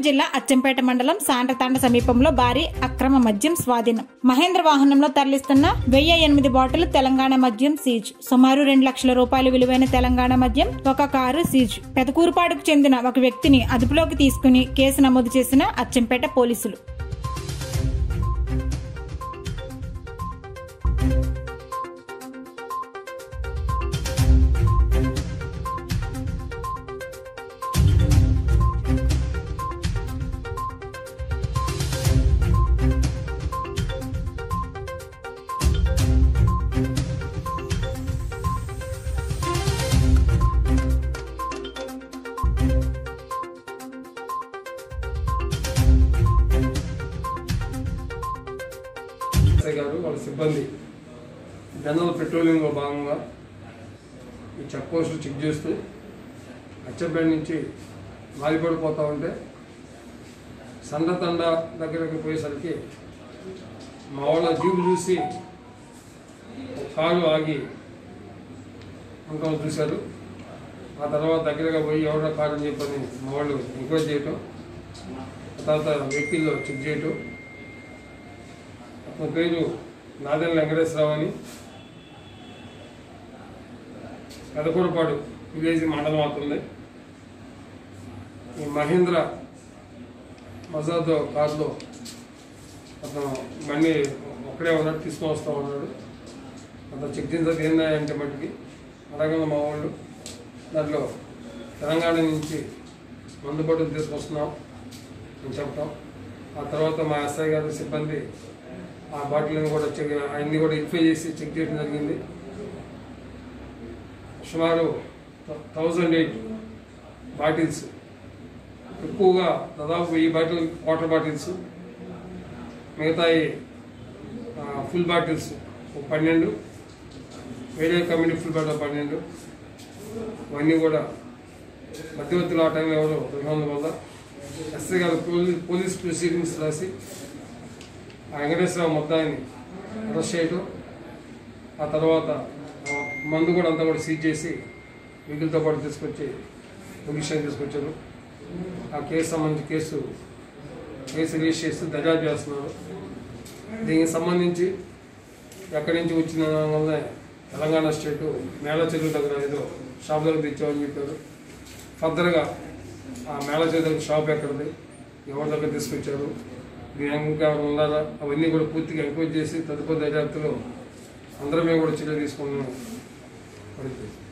జిల్లా అచ్చంపేట మండలం సాండ్రతాండ సమీపంలో భారీ అక్రమ మద్యం స్వాధీనం మహేంద్ర వాహనంలో తరలిస్తున్న వెయ్యి ఎనిమిది బాటిల్ తెలంగాణ మద్యం సీజ్ సుమారు రెండు లక్షల రూపాయలు విలువైన తెలంగాణ మద్యం ఒక కారు సీజ్ పెదకూరుపాడుకు చెందిన ఒక వ్యక్తిని అదుపులోకి తీసుకుని కేసు నమోదు చేసిన అచ్చంపేట పోలీసులు ఎస్ఐ గారు వాళ్ళ సిబ్బంది జనరల్ పెట్రోలింగ్లో భాగంగా ఈ చెక్ పోస్టులు చెక్ చేస్తూ అచ్చంపేట నుంచి మారిపడిపోతా ఉంటే సండతండ దగ్గరకు పోయేసరికి మా వాళ్ళ జీపు చూసి ఒక కారు ఆగి ఉండటం చూశారు ఆ తర్వాత దగ్గరగా పోయి ఎవరో కారు అని చెప్పని మా వాళ్ళు ఎంక్వైరీ చేయటం ఆ తర్వాత వెహికల్లో చెక్ చేయటం అతని పేరు నాదెల్ల వెంకటేశ్వరరావు అని పెదకూరపాడు విలేజ్ మండలం అవుతుంది ఈ మహేంద్ర మజాద్ కారులో అతను బండి ఒక్కడే ఉన్నాడు తీసుకొని వస్తూ ఉన్నాడు అతను చెక్ చేసిన తర్వాత ఏందా అంటే మట్టికి అలాగే మా వాళ్ళు దాంట్లో తెలంగాణ నుంచి మందు బట్టలు తీసుకొస్తున్నాం అని చెప్పటం ఆ తర్వాత మా ఎస్ఐ గారి సిబ్బంది ఆ బాటిల్ని కూడా చెక్ అన్ని కూడా వెరిఫై చేసి చెక్ చేయడం జరిగింది సుమారు థౌజండ్ ఎయిట్ బాటిల్స్ ఎక్కువగా దాదాపు వెయ్యి బాటిల్ వాటర్ బాటిల్స్ మిగతాయి ఫుల్ బాటిల్స్ ఒక పన్నెండు వేరే కమిటీ ఫుల్ బాటిల్ పన్నెండు ఇవన్నీ కూడా మధ్యవర్తులు ఆ టైంలో ఎవరు దొరికినందు వల్ల ఎస్ఐ గారు పోలీస్ పోలీస్ ప్రొసీడింగ్స్ రాసి ఆ వెంకటేశ్వరరావు మొత్తాన్ని అరెస్ట్ చేయటం ఆ తర్వాత ఆ మందు కూడా అంతా కూడా సీజ్ చేసి వెహికల్తో పాటు తీసుకొచ్చి పొజిషన్ తీసుకొచ్చారు ఆ కేసు సంబంధించి కేసు కేసు రిజిస్టర్ చేసి దర్యాప్తు చేస్తున్నారు దీనికి సంబంధించి ఎక్కడి నుంచి వచ్చిన వల్లనే తెలంగాణ స్టేటు మేళ చెరువు దగ్గర ఏదో షాప్ దగ్గర తెచ్చామని చెప్పారు ఫర్దర్గా ఆ మేళ చెరువు దగ్గర షాప్ ఎక్కడిది ఎవరి దగ్గర తీసుకొచ్చారు దీని ఇంకా ఉన్నారా అవన్నీ కూడా పూర్తిగా ఎంక్వైరీ చేసి తదుపరి దర్యాప్తులో అందరమే కూడా చర్య తీసుకున్నాం పడుతుంది